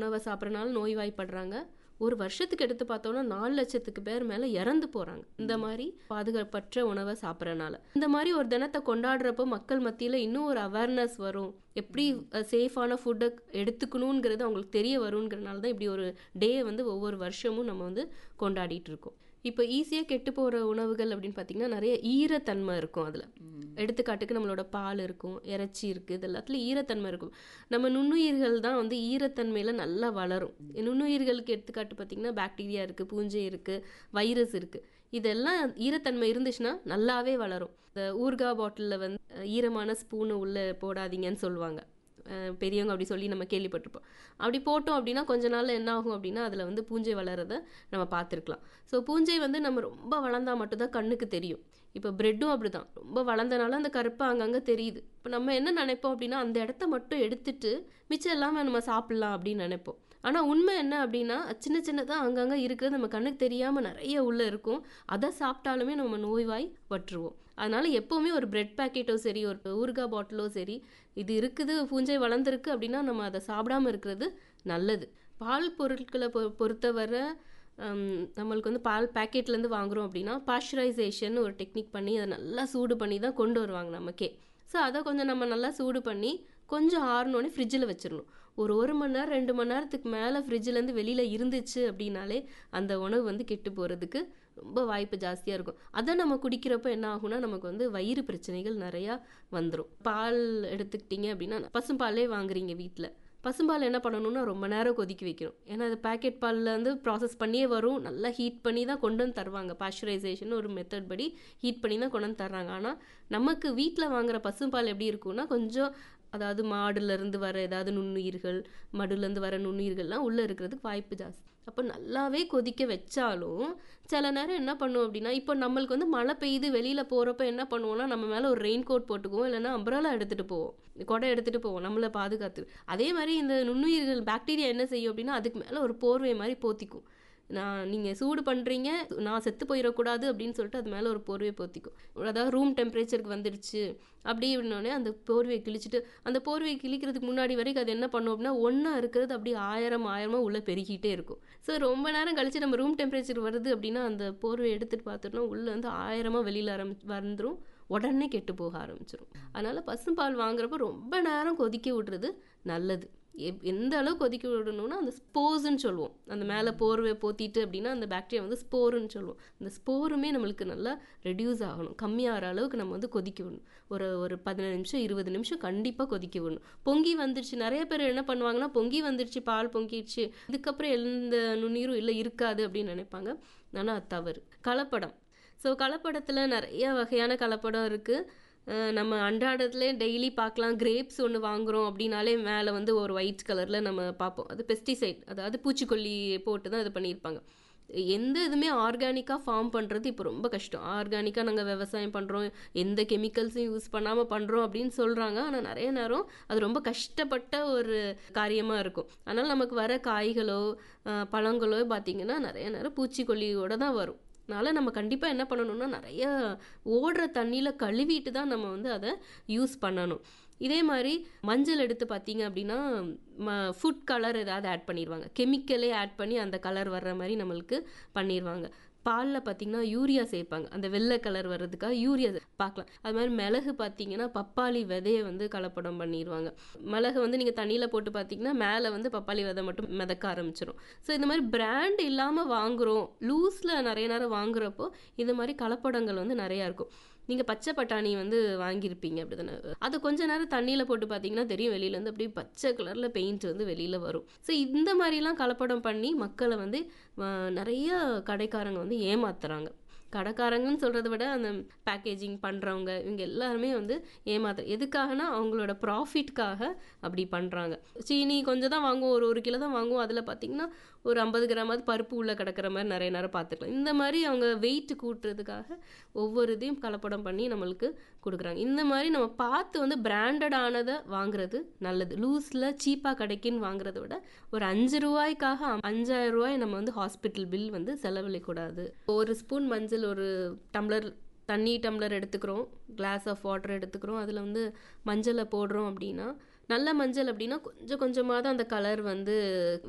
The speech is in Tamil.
உணவை சாப்பிட்றனால நோய்வாய்ப்படுறாங்க ஒரு வருஷத்துக்கு எடுத்து பார்த்தோம்னா நாலு லட்சத்துக்கு பேர் மேலே இறந்து போகிறாங்க இந்த மாதிரி பாதுகாப்பற்ற உணவை சாப்பிட்றனால இந்த மாதிரி ஒரு தினத்தை கொண்டாடுறப்போ மக்கள் மத்தியில் இன்னும் ஒரு அவேர்னஸ் வரும் எப்படி சேஃபான ஃபுட்டை எடுத்துக்கணுங்கிறது அவங்களுக்கு தெரிய வருங்கிறனால தான் இப்படி ஒரு டே வந்து ஒவ்வொரு வருஷமும் நம்ம வந்து கொண்டாடிட்டு இருக்கோம் இப்போ ஈஸியாக கெட்டு போகிற உணவுகள் அப்படின்னு பார்த்தீங்கன்னா நிறைய ஈரத்தன்மை இருக்கும் அதில் எடுத்துக்காட்டுக்கு நம்மளோட பால் இருக்கும் இறைச்சி இருக்குது இது எல்லாத்துலேயும் ஈரத்தன்மை இருக்கும் நம்ம நுண்ணுயிர்கள் தான் வந்து ஈரத்தன்மையில் நல்லா வளரும் நுண்ணுயிர்களுக்கு எடுத்துக்காட்டு பார்த்திங்கன்னா பாக்டீரியா இருக்குது பூஞ்சை இருக்குது வைரஸ் இருக்குது இதெல்லாம் ஈரத்தன்மை இருந்துச்சுன்னா நல்லாவே வளரும் இந்த ஊர்கா பாட்டிலில் வந்து ஈரமான ஸ்பூனு உள்ளே போடாதீங்கன்னு சொல்லுவாங்க பெரியவங்க அப்படி சொல்லி நம்ம கேள்விப்பட்டிருப்போம் அப்படி போட்டோம் அப்படின்னா கொஞ்ச நாள் என்ன ஆகும் அப்படின்னா அதில் வந்து பூஞ்சை வளரதை நம்ம பார்த்துருக்கலாம் ஸோ பூஞ்சை வந்து நம்ம ரொம்ப வளர்ந்தா மட்டும்தான் கண்ணுக்கு தெரியும் இப்போ பிரெட்டும் அப்படி தான் ரொம்ப வளர்ந்தனால அந்த கருப்பு அங்கங்கே தெரியுது இப்போ நம்ம என்ன நினைப்போம் அப்படின்னா அந்த இடத்த மட்டும் எடுத்துட்டு மிச்சம் எல்லாமே நம்ம சாப்பிட்லாம் அப்படின்னு நினைப்போம் ஆனால் உண்மை என்ன அப்படின்னா சின்ன சின்னதாக அங்கங்கே இருக்கிறது நம்ம கண்ணுக்கு தெரியாமல் நிறைய உள்ளே இருக்கும் அதை சாப்பிட்டாலுமே நம்ம நோய்வாய் பற்றுவோம் அதனால் எப்போவுமே ஒரு பிரெட் பேக்கெட்டோ சரி ஒரு ஊறுகாய் பாட்டிலோ சரி இது இருக்குது பூஞ்சை வளர்ந்துருக்கு அப்படின்னா நம்ம அதை சாப்பிடாம இருக்கிறது நல்லது பால் பொருட்களை பொ பொறுத்தவரை நம்மளுக்கு வந்து பால் பேக்கெட்லேருந்து வாங்குகிறோம் அப்படின்னா பாஸ்டரைசேஷன் ஒரு டெக்னிக் பண்ணி அதை நல்லா சூடு பண்ணி தான் கொண்டு வருவாங்க நமக்கே ஸோ அதை கொஞ்சம் நம்ம நல்லா சூடு பண்ணி கொஞ்சம் ஆறினோடனே ஃப்ரிட்ஜில் வச்சிடணும் ஒரு ஒரு மணி நேரம் ரெண்டு மணி நேரத்துக்கு மேலே ஃப்ரிட்ஜிலேருந்து வெளியில் இருந்துச்சு அப்படின்னாலே அந்த உணவு வந்து கெட்டு போகிறதுக்கு ரொம்ப வாய்ப்பு ஜாஸ்தியாக இருக்கும் அதை நம்ம குடிக்கிறப்ப என்ன ஆகும்னா நமக்கு வந்து வயிறு பிரச்சனைகள் நிறையா வந்துடும் பால் எடுத்துக்கிட்டிங்க அப்படின்னா பசும்பாலே வாங்குறீங்க வீட்டில் பசும்பால் என்ன பண்ணணும்னா ரொம்ப நேரம் கொதிக்க வைக்கணும் ஏன்னா அது பேக்கெட் பாலில் வந்து ப்ராசஸ் பண்ணியே வரும் நல்லா ஹீட் பண்ணி தான் கொண்டு வந்து தருவாங்க பாஸ்டரைசேஷன் ஒரு மெத்தட் படி ஹீட் பண்ணி தான் கொண்டு வந்து தர்றாங்க ஆனால் நமக்கு வீட்டில் வாங்குற பசும்பால் எப்படி இருக்கும்னா கொஞ்சம் அதாவது மாடுலேருந்து வர ஏதாவது நுண்ணுயிர்கள் மடுலேருந்து வர நுண்ணுயிர்கள்லாம் உள்ளே இருக்கிறதுக்கு வாய்ப்பு ஜாஸ்தி அப்போ நல்லாவே கொதிக்க வச்சாலும் சில நேரம் என்ன பண்ணுவோம் அப்படின்னா இப்போ நம்மளுக்கு வந்து மழை பெய்யுது வெளியில் போகிறப்ப என்ன பண்ணுவோம்னா நம்ம மேலே ஒரு ரெயின் கோட் போட்டுக்குவோம் இல்லைன்னா அம்பராலா எடுத்துகிட்டு போவோம் கொடை எடுத்துகிட்டு போவோம் நம்மளை பாதுகாத்து அதே மாதிரி இந்த நுண்ணுயிர்கள் பாக்டீரியா என்ன செய்யும் அப்படின்னா அதுக்கு மேலே ஒரு போர்வை மாதிரி போத்திக்கும் நான் நீங்கள் சூடு பண்ணுறீங்க நான் செத்து போயிடக்கூடாது அப்படின்னு சொல்லிட்டு அது மேலே ஒரு போர்வையை போத்திக்கும் அதாவது ரூம் டெம்பரேச்சருக்கு வந்துடுச்சு அப்படி அப்படின்னோடனே அந்த போர்வையை கிழிச்சிட்டு அந்த போர்வையை கிழிக்கிறதுக்கு முன்னாடி வரைக்கும் அது என்ன பண்ணும் அப்படின்னா ஒன்றா இருக்கிறது அப்படி ஆயிரம் ஆயிரமாக உள்ளே பெருகிட்டே இருக்கும் ஸோ ரொம்ப நேரம் கழிச்சு நம்ம ரூம் டெம்பரேச்சர் வருது அப்படின்னா அந்த போர்வையை எடுத்துகிட்டு பார்த்துட்டோம்னா உள்ளே வந்து ஆயிரமாக வெளியில் ஆரம்பி வந்துடும் உடனே கெட்டு போக ஆரம்பிச்சிடும் அதனால் பசும்பால் வாங்குறப்ப ரொம்ப நேரம் கொதிக்க விடுறது நல்லது எந்த அளவு கொதிக்க விடணும்னா அந்த ஸ்போர்ஸ்ன்னு சொல்லுவோம் அந்த மேலே போர்வை போத்திட்டு அப்படின்னா அந்த பாக்டீரியா வந்து ஸ்போருன்னு சொல்லுவோம் அந்த ஸ்போருமே நம்மளுக்கு நல்லா ரெடியூஸ் ஆகணும் கம்மியாகிற அளவுக்கு நம்ம வந்து கொதிக்க விடணும் ஒரு ஒரு பதினஞ்சு நிமிஷம் இருபது நிமிஷம் கண்டிப்பாக கொதிக்க விடணும் பொங்கி வந்துருச்சு நிறைய பேர் என்ன பண்ணுவாங்கன்னா பொங்கி வந்துருச்சு பால் பொங்கிடுச்சு இதுக்கப்புறம் எந்த நுண்ணீரும் இல்லை இருக்காது அப்படின்னு நினைப்பாங்க ஆனால் அது தவறு கலப்படம் ஸோ கலப்படத்தில் நிறைய வகையான கலப்படம் இருக்குது நம்ம அன்றாடத்துலேயே டெய்லி பார்க்கலாம் கிரேப்ஸ் ஒன்று வாங்குகிறோம் அப்படின்னாலே மேலே வந்து ஒரு ஒயிட் கலரில் நம்ம பார்ப்போம் அது பெஸ்டிசைட் அதாவது பூச்சிக்கொல்லி போட்டு தான் இது பண்ணியிருப்பாங்க எந்த இதுவுமே ஆர்கானிக்காக ஃபார்ம் பண்ணுறது இப்போ ரொம்ப கஷ்டம் ஆர்கானிக்காக நாங்கள் விவசாயம் பண்ணுறோம் எந்த கெமிக்கல்ஸும் யூஸ் பண்ணாமல் பண்ணுறோம் அப்படின்னு சொல்கிறாங்க ஆனால் நிறைய நேரம் அது ரொம்ப கஷ்டப்பட்ட ஒரு காரியமாக இருக்கும் அதனால் நமக்கு வர காய்களோ பழங்களோ பார்த்திங்கன்னா நிறைய நேரம் பூச்சிக்கொல்லியோடு தான் வரும் அதனால் நம்ம கண்டிப்பாக என்ன பண்ணணும்னா நிறைய ஓடுற தண்ணியில் கழுவிட்டு தான் நம்ம வந்து அதை யூஸ் பண்ணணும் இதே மாதிரி மஞ்சள் எடுத்து பார்த்தீங்க அப்படின்னா ம ஃபுட் கலர் ஏதாவது ஆட் பண்ணிடுவாங்க கெமிக்கலே ஆட் பண்ணி அந்த கலர் வர்ற மாதிரி நம்மளுக்கு பண்ணிடுவாங்க பாலில் பார்த்தீங்கன்னா யூரியா சேர்ப்பாங்க அந்த வெள்ளை கலர் வர்றதுக்காக யூரியா பார்க்கலாம் அது மாதிரி மிளகு பார்த்தீங்கன்னா பப்பாளி விதையை வந்து கலப்படம் பண்ணிடுவாங்க மிளகு வந்து நீங்கள் தண்ணியில் போட்டு பார்த்தீங்கன்னா மேலே வந்து பப்பாளி விதை மட்டும் மிதக்க ஆரம்பிச்சிடும் ஸோ இந்த மாதிரி பிராண்ட் இல்லாமல் வாங்குகிறோம் லூஸில் நிறைய நேரம் வாங்குறப்போ இந்த மாதிரி கலப்படங்கள் வந்து நிறையா இருக்கும் நீங்கள் பச்சை பட்டாணி வந்து வாங்கியிருப்பீங்க அப்படி தானே அது கொஞ்ச நேரம் தண்ணியில் போட்டு பார்த்தீங்கன்னா தெரியும் வெளியிலேருந்து அப்படியே பச்சை கலரில் பெயிண்ட் வந்து வெளியில் வரும் ஸோ இந்த மாதிரிலாம் கலப்படம் பண்ணி மக்களை வந்து நிறைய கடைக்காரங்க வந்து ஏமாத்துறாங்க கடைக்காரங்கன்னு சொல்கிறத விட அந்த பேக்கேஜிங் பண்ணுறவங்க இவங்க எல்லாருமே வந்து ஏமாத்துற எதுக்காகனா அவங்களோட ப்ராஃபிட்காக அப்படி பண்ணுறாங்க சீனி கொஞ்சம் தான் வாங்குவோம் ஒரு ஒரு கிலோ தான் வாங்குவோம் அதில் பார்த்திங்கன்னா ஒரு ஐம்பது கிராமாவது பருப்பு உள்ளே கிடக்கிற மாதிரி நிறைய நேரம் பார்த்துக்கலாம் இந்த மாதிரி அவங்க வெயிட் கூட்டுறதுக்காக ஒவ்வொரு இதையும் கலப்படம் பண்ணி நம்மளுக்கு கொடுக்குறாங்க இந்த மாதிரி நம்ம பார்த்து வந்து பிராண்டடானதை வாங்குறது நல்லது லூஸில் சீப்பாக கிடைக்குன்னு வாங்குறத விட ஒரு அஞ்சு ரூபாய்க்காக அஞ்சாயிரம் ரூபாய் நம்ம வந்து ஹாஸ்பிட்டல் பில் வந்து செலவழிக்கூடாது ஒரு ஸ்பூன் மஞ்சள் ஒரு டம்ளர் தண்ணி டம்ளர் எடுத்துக்கிறோம் கிளாஸ் ஆஃப் வாட்டர் எடுத்துக்கிறோம் அதில் வந்து மஞ்சளை போடுறோம் அப்படின்னா நல்ல மஞ்சள் அப்படின்னா கொஞ்சம் கொஞ்சமாக தான் அந்த கலர் வந்து